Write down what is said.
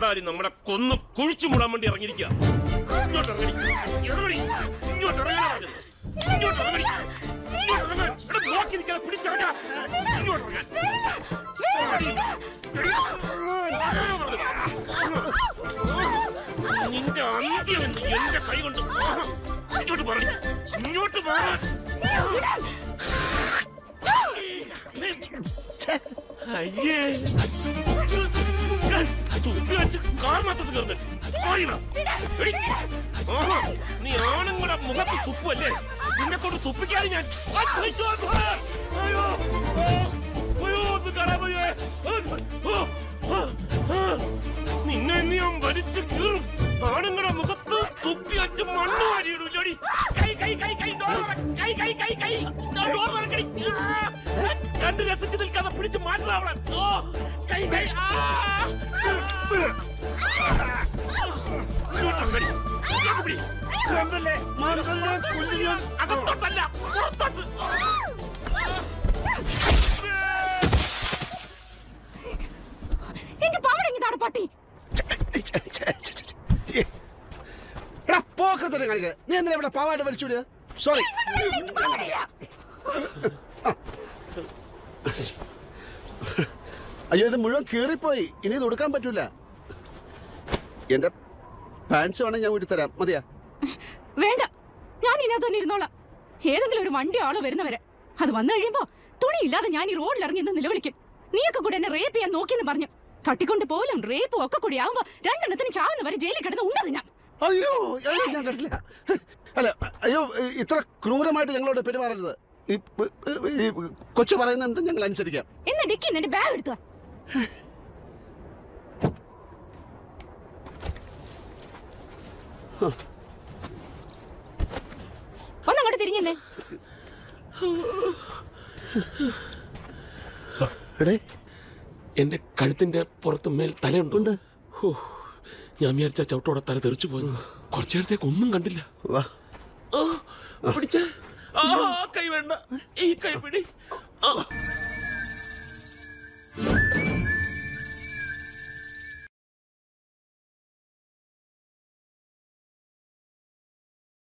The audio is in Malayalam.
കോടാലി നമ്മളെ കൊന്ന് കുഴിച്ചു മൂടാൻ വേണ്ടി ഇറങ്ങിയിരിക്കുക ഇങ്ങോട്ട് ഇറങ്ങടി ഇറങ്ങടി ഇങ്ങോട്ട് ഇറങ്ങാൻ പറഞ്ഞത്. ഇങ്ങോട്ട് ഇറങ്ങടി ഇങ്ങോട്ട് ഇറങ്ങാൻ എടാ നോക്കി നിൽക്കാതെ പിടിച്ചിറങ്ങാ ഇങ്ങോട്ട് ഇറങ്ങാൻ ഇറങ്ങടി. എടി. ഇറങ്ങാൻ പറഞ്ഞത്. നിന്റെ അന്ത്യം എന്ന് എന്റെ കൈ കൊണ്ട് ഇങ്ങോട്ട് പറഞ്ഞു ഇങ്ങോട്ട് മാറാൻ അയ്യേ തുപ്പി വെച്ച് കാർമത്തത് കയറുന്നു നീ ആണുങ്ങളുടെ മുഖത്ത് തുപ്പല്ലേ നിന്നെ കൊണ്ട് തുപ്പിക്കാതെ ഞാൻ അയ്യോ, അയ്യോ അയ്യോ ഒന്ന് കയറാൻ വയ്യേ. ഓ, ഓ, ഓ. നിന്നെ നീ ഞാൻ വലിച്ചു കീറും ആണുങ്ങളുടെ മുഖത്ത് തുപ്പി വെച്ച് മണ്ണ് വാരിയിടൂലടി കൈ കൈ കൈ കൈ ഡോർ തുറ. കൈ കൈ കൈ കൈ ഡോർ തുറക്കടി. ആ. കണ്ട് രസിച്ച് നിൽക്കാതെ പിടിച്ച് മാറ്റാവണം ഓ കൈ കൈ ആ ഇങ്ങോട്ടങ്ങടി. ഇങ്ങോട്ട് പിടി. അകത്തോട്ടല്ല പുറത്തോട്ട് എന്റെ പാവട ഇങ്ങതാണ് പട്ടി എടാ പോക്കരത്തന്നെ കാണിക്കുക നീ എന്തിനാ ഇവിടെ പാവായിട്ട് വലിച്ചുവിടുക സോറി അയ്യോ ഇത് മുഴുവൻ കീറിപ്പോയി ഇനി ഇത് ഉടുക്കാൻ പറ്റൂല എന്റെ പാൻസ് വേണമെങ്കിൽ ഞാൻ ഊരി തരാം മതിയാ വേണ്ട ഞാൻ ഇതിനകത്ത് തന്നെ ഇരുന്നോളാം ഏതെങ്കിലും ഒരു വണ്ടി ആളോ വരുന്നവരെ അത് വന്നു കഴിയുമ്പോ തുണിയില്ലാതെ ഞാൻ ഈ റോഡിൽ ഇറങ്ങി നിന്ന് നിലവിളിക്കും നീയൊക്കെ കൂടെ എന്നെ റേപ്പ് ചെയ്യാൻ നോക്കിയെന്ന് പറഞ്ഞു തട്ടിക്കൊണ്ട് പോലും റേപ്പും ഒക്കെ കൂടി ആവുമ്പോ രണ്ടെണ്ണത്തിന് ചാവുന്ന വരെ ജയിലിൽ കിടന്ന് ഉണ്ട തിന്നാം അയ്യോ അയ്യോ ഞാൻ കണ്ടില്ല അല്ല അയ്യോ ഇത്ര ക്രൂരമായിട്ട് ഞങ്ങളോട് പെരുമാറരുത് ഈ ഈ കൊച്ചു പറയുന്ന എന്തും ഞങ്ങൾ അനുസരിക്കാം എന്ന് ഡിക്കി എന്റെ ബാഗ് എടുത്തു ഒന്നങ്ങോട്ട് തിരിഞ്ഞെന്നേ എടേ എന്റെ കഴുത്തിന്റെ പുറത്ത് മേൽ തലയുണ്ട് ഹോ, ഞാൻ വിചാരിച്ച ചവിട്ടോടെ തല തെറിച്ചു പോയി കുറച്ചു നേരത്തേക്ക് ഒന്നും കണ്ടില്ല വാ ആ, പിടിച്ചേ ആ കൈ വേണ്ട ഈ കൈ പിടി ആ,